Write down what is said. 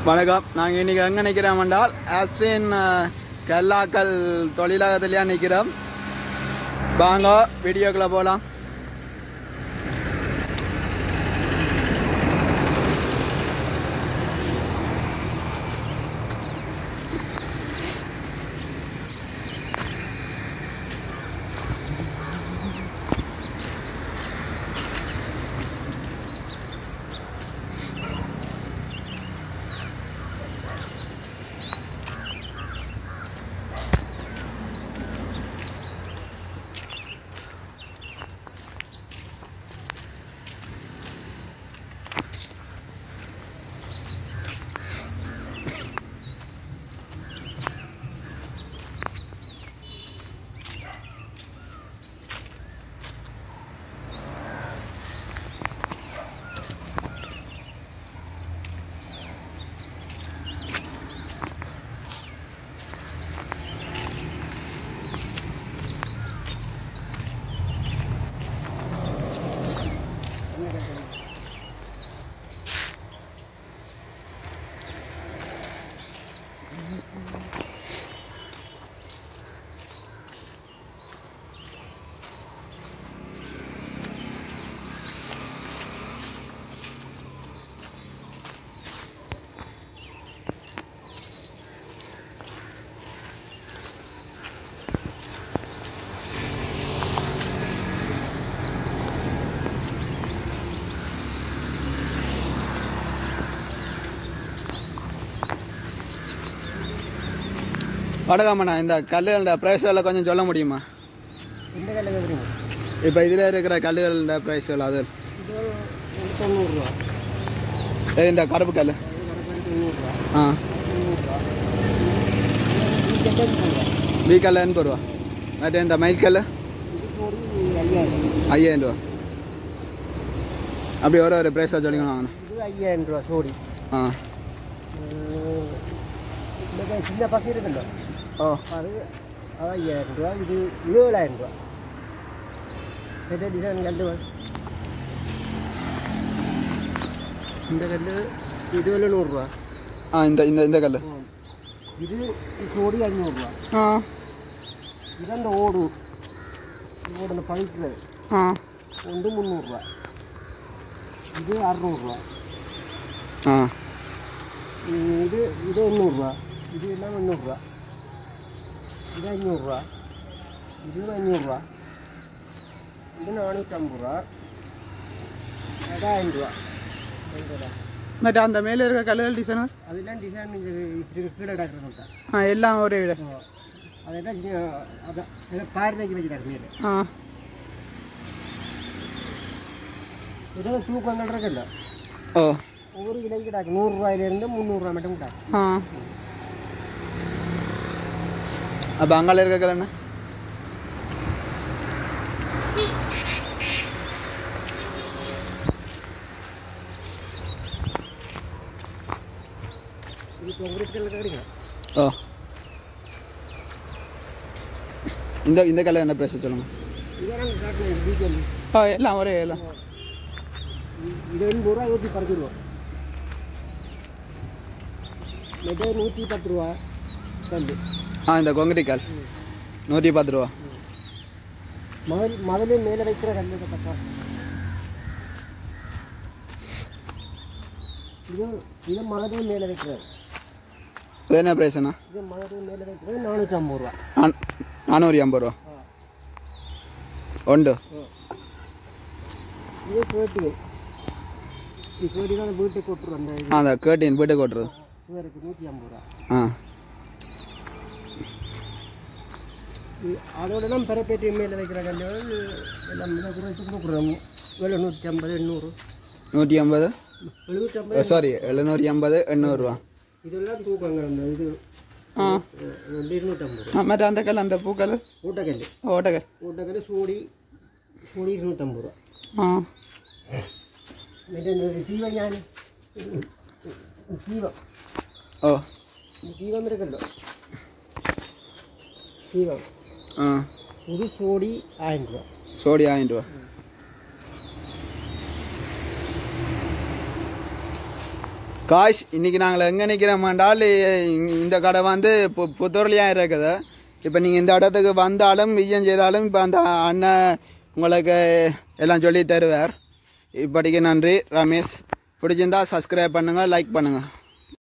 வணக்கம் நாங்கள் இன்றைக்கி எங்கே நிற்கிறோம் என்றால் அஸ்வின் அஹ், கல்லாக்கல் தொழிலகத்திலேயே நிற்கிறோம் வாங்க வீடியோக்குள்ளே போகலாம் வணக்கம்ண்ணா இந்த கல்லுகளோட ப்ரைஸ்களை கொஞ்சம் சொல்ல முடியுமா இந்த கல்லை கேட்குறீங்க இப்போ இதில் இருக்கிற கல்லுகளோட ப்ரைஸ்கள் அது இது ஒரு தொண்ணூறுரூவா சரி, இந்த கருப்பு கல் இது கணக்கு தொண்ணூறுரூவா ஆ தொண்ணூறுரூவா இது எண்பத்தி ரூபா பி கல் எண்பது ரூபா மற்ற இந்த மைக் கல் இது கோடி ஐயாயிரம் ஐயாயிரம் ரூபா அப்படி ஒரு ஒரு ப்ரைஸாக சொல்லிங்க வாங்கண்ணா இது ஐயாயிரம் ரூபா சோடி ஆ உம், இந்த சின்ன பசு இருக்குல்ல ஓ அது அது ஐயாயிரம் ரூபா இது இது ஏழாயிரம் ரூபா பெரிய டிசைன் கல் இந்த கல் இது வேலை நூறுரூவா ஆ இந்த இந்த இந்த கல் இது சோடி அஞ்சூறுரூவா ஆ இது அந்த ஓடு ஓடு அந்த பழுக்கிறது ஆ ஒன்று முந்நூறுரூவா இது அறநூறுரூவா ஆ இது இது எண்ணூறுரூவா இது எல்லாம் எண்ணூறுரூவா இது அஞ்சூறுரூவா இது அஞ்சூறுரூவா இது நானூற்றம்பது ரூபா அது ஆயிரம் ரூபா ஐம்பதா மற்ற அந்த மேலே இருக்கிற கல்லுகள் டிசைனர் அதெல்லாம் டிசைன் இந்த இப்படி கீழே கிடக்கிறது தான் ஆ எல்லாம் ஒரே விட அதெல்லாம் சின்ன அதான் பார்வைக்கு வச்சுட்டாங்க மேலே ஆ இதெல்லாம் தூக்கம் இருக்குல்ல ஓ ஒவ்வொரு விலைக்கு கிடாக்கு நூறுரூவாயிலேருந்து முந்நூறுரூவா மட்டும் கிடாக்கு ஆ அப்போ அங்கால இருக்க கல் என்ன இது காங்கிரீட் கல்ல கேட்குறீங்க ஓ இந்த இந்த கல் என்ன ப்ரைஸ் சொல்லுங்கள் இதெல்லாம் காட்டுங்க டீட்டெயில் ஆ எல்லாம் ஒரே எல்லாம் இது எண்பது ரூபா நூற்றி பத்து ரூபா மெட்டே நூற்றி பத்து ரூபா கல் ஆ இந்த கொங்கிரி கல் நூற்றி பத்து ரூபா முதல் முதல்ல மேலே வைக்கிற கல் பக்கா இது இது மதுரை மேலே வைக்கிறது இது என்ன ப்ரைஸ்ண்ணா இது மதுரை மேலே வைக்கிறது நானூற்றி ஐம்பது ரூபா நான் நானூற்றி ஐம்பது ரூபா ஆ உண்டு ஆ. இது கேட்டு இது கேட்டு தான் வீட்டுக்கு கொட்டுரும் அந்த இது ஆ அந்த கேட்டின் வீட்டுக்கு ஓட்டுறது சுவருக்கு நூற்றி ஐம்பது ரூபா ஆ இது அதோட தான் பெறப்பேட்டி மேலே வைக்கிற கல்லுகள் எல்லாம் மிக குறைச்சி கொடுக்குறோம் விலை நூற்றி ஐம்பது எண்ணூறு நூற்றி ஐம்பது எழுநூற்றி ஐம்பது சாரி எழுநூற்றி ஐம்பது எண்ணூறுரூவா இதெல்லாம் தூக்கங்கள் அந்த இது ஆ ரெண்டு இருநூற்றம்பது ஆ, மற்ற அந்த கல் அந்த பூக்கல் ஊட்டக்கல் ஓட்டக்கல் ஊட்டக்கல் சூடி சூடி இருநூற்றம்பது ரூபா ஆ மற்ற இந்த தீவம் ஞானி தீவம் ஓ இந்த தீவம் இருக்குல்ல தீவம் ஆ ஒரு சோடி ஆயிரம் ரூபா சோடி ஆயிரம் ரூபா காஷ் இன்னைக்கு நாங்கள் எங்கே நிற்கிறோம்டால் இந்த கடை வந்து பு புத்தூர்லையாக இருக்குது இப்போ நீங்கள் இந்த இடத்துக்கு வந்தாலும் விஜயம் செய்தாலும் இப்போ அந்த அண்ணன் உங்களுக்கு எல்லாம் சொல்லி தருவார் இப்படிக்கு நன்றி ரமேஷ் பிடிச்சிருந்தா சப்ஸ்கிரைப் பண்ணுங்கள் லைக் பண்ணுங்கள்